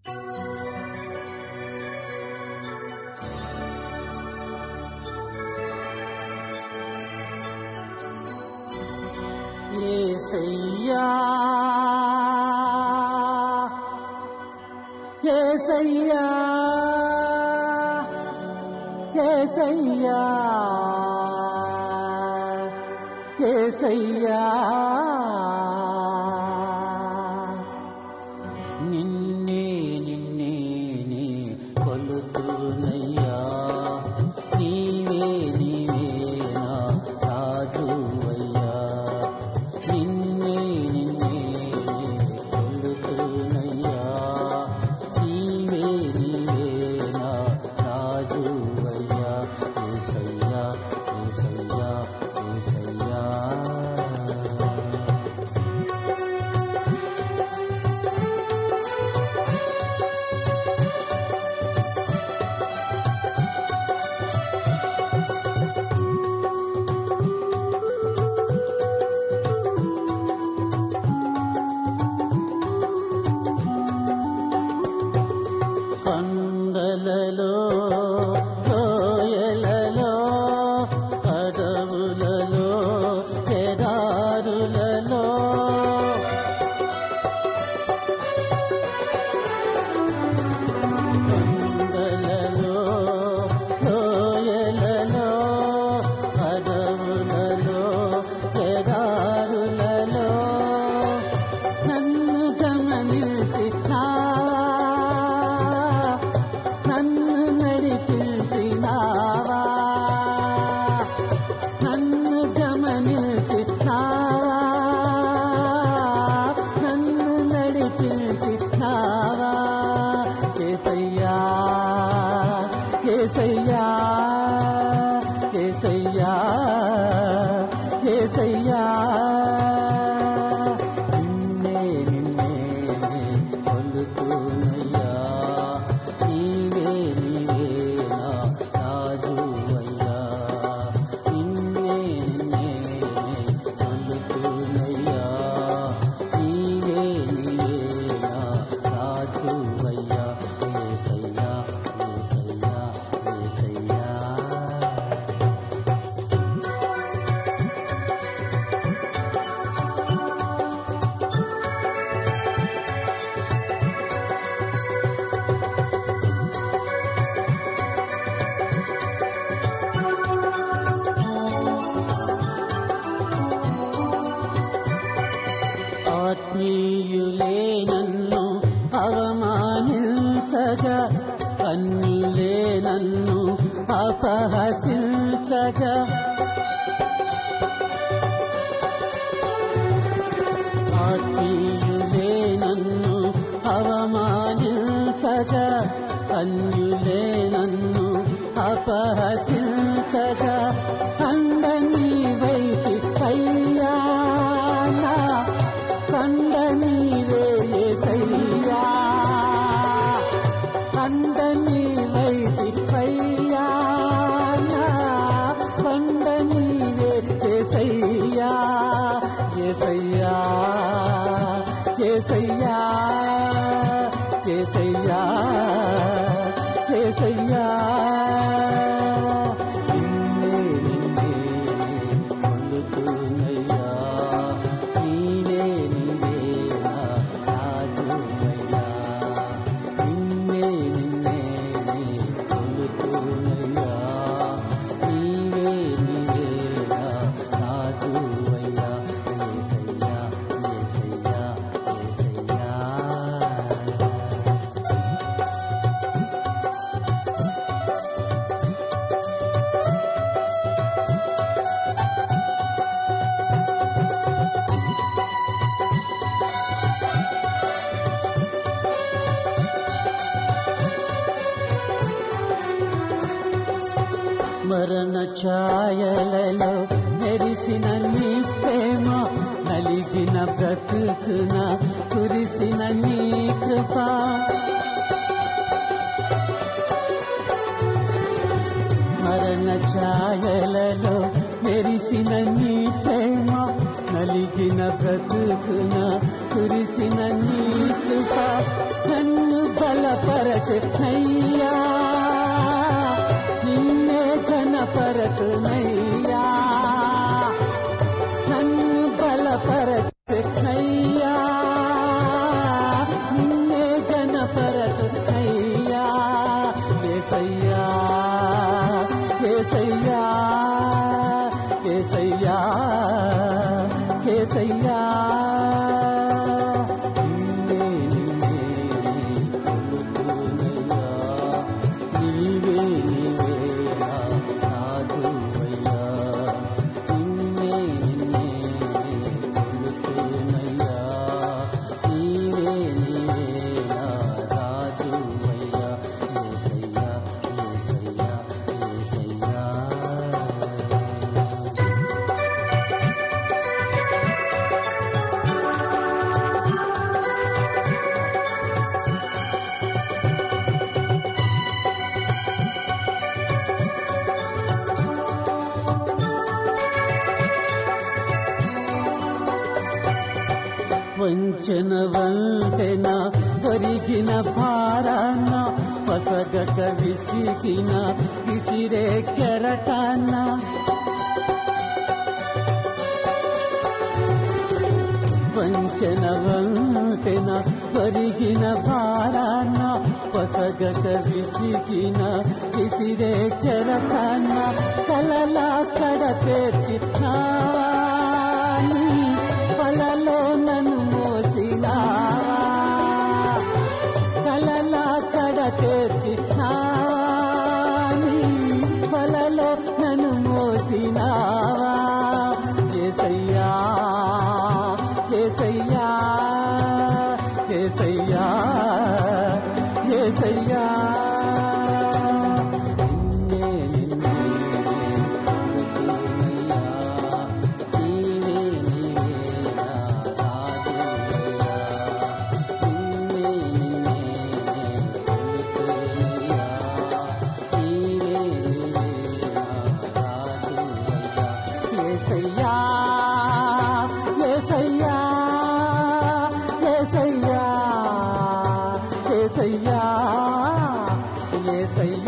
ఏసయ్యా ఏసయ్యా ఏసయ్యా ఏసయ్యా నిన్నే నిన్నే నే కొలుతునయ్యా నీవే నీవే నా రాజువయ్యా నిన్నే నిన్నే నే కొలుతునయ్యా నీవే నీవే నా రాజువయ్యా ఏసయ్యా ఏసయ్యా ఏసయ్యా కొండలలో లోయలలో అడవులలో ఎడారులలో కొండలలో లోయలలో అడవులలో ఎడారులలో నన్ను గమనించినా నన్ను నడిపించినావా నన్ను గమనించినావా నన్ను నడిపించినావా కేసయ్యా కేసయ్యా కేసయ్యా కేసయ్యా నిన్నే నిన్నే కొలుతున్నయ్యా నీవే నీవే నా రాజువయ్యా నిన్నే నిన్నే కొలుతున్నయ్యా నీవే నీవే నా రాజువయ్యా ఏసయ్యా ఏసయ్యా ఏసయ్యా ఆత్మీయులే నన్ను అవమానించగా అన్యులే నన్ను అపహసించగా ఆత్మీయులే నన్ను అవమానించగా అన్యులే నన్ను అపహసించగా అందని వైకి అయ్యా నా కండ నీవే సయ్యా కండ నీవైతి అయ్యా నా కండ నీవే సయ్యా ఏసయ్యా ఏసయ్యా ఏసయ్యా ఏసయ్యా నిన్నే నిన్నే కొలుతున్నయ్యా నీవే నీవే నా రాజువయ్యా నిన్నే నిన్నే కొలుతున్నయ్యా నీవే నీవే నా రాజువయ్యా ఏసయ్యా ఏసయ్యా ఏసయ్యా మరణ ఛాయలలో మెరిసిన నీ ప్రేమ నలిగిన బ్రతుకున కురిసిన నీ కృప మరణ ఛాయలలో మెరిసిన నీ ప్రేమ నలిగిన బ్రతుకున కురిసిన నీ కృప నన్ను బల బలపరచునయ్యా నిన్నే ఘనపరచునయ్యా నన్ను బలపరచునయ్యా నిన్నే ఘనపరచునయ్యా ఏసయ్యా ఏసయ్యా ఏసయ్యా ఏసయ్యా నిన్నే నిన్నే కొలుతునయ్యా నీవే నీవే నా రాజువయ్యా నిన్నే నిన్నే కొలుతునయ్యా నీవే నీవే నా రాజువయ్యా యేసయ్యా యేసయ్యా యేసయ్యా వంచన వంతెన ఒరిగిన భారాన పసగక విసిగిన విసిరే కెరటాన వంచన వంతెన ఒరిగిన భారాన పసగక విసిగిన విసిరే కెరటాన కలలా కడతేర్చి పలలో నన్ను మోసినా కలలా కడతేర్చి పలలో నన్ను మోసినావా ఏసయ్యా ఏసయ్యా ఏసయ్యా ఏసయ్యా నిన్నే నిన్నే కొలుతునయ్యా. నీవే నీవే నా రాజువయ్యా. నిన్నే నిన్నే కొలుతునయ్యా. నీవే నీవే నా రాజువయ్యా. యేసయ్యా యేసయ్యా యేసయ్యా యేసయ్యా యేసయ్యా